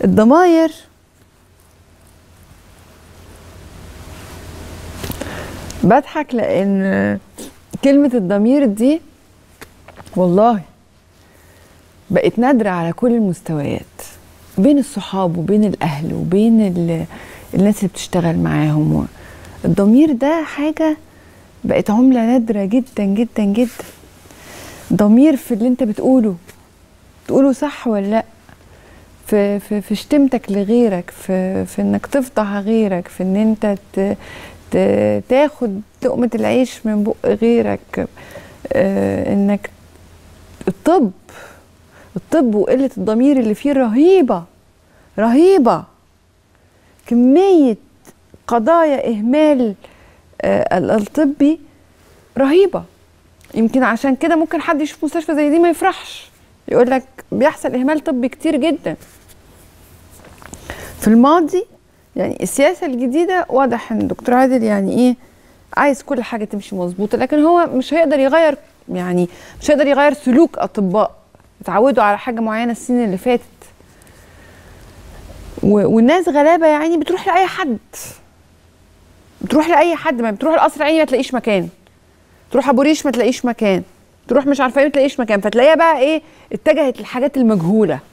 الضماير بضحك لان كلمة الضمير دي والله بقت نادرة على كل المستويات بين الصحاب وبين الأهل وبين ال- الناس اللي بتشتغل معاهم الضمير ده حاجة بقت عملة نادرة جدا جدا جدا ضمير في اللي انت بتقوله تقوله صح ولا لا في في في شتمتك لغيرك في في انك تفضح غيرك في ان انت ت ت- تاخد لقمة العيش من بق غيرك آه انك الطب الطب وقلة الضمير اللي فيه رهيبة رهيبة كمية قضايا إهمال آه ال- الطبي رهيبة يمكن عشان كده ممكن حد يشوف مستشفى زي دي ما يفرحش يقول لك بيحصل إهمال طبي كتير جدا في الماضي يعني السياسة الجديدة واضح ان دكتور عادل يعني ايه عايز كل حاجة تمشي مظبوطة لكن هو مش هيقدر يغير يعني مش هيقدر يغير سلوك أطباء اتعودوا على حاجة معينة السنين اللي فاتت و- والناس غلابة يعني بتروح لأي حد بتروح لأي حد ما بتروح القصر العيني ما تلاقيش مكان تروح أبو ريش ما تلاقيش مكان تروح مش عارفة ايه ما تلاقيش مكان فتلاقيها بقى ايه اتجهت للحاجات المجهولة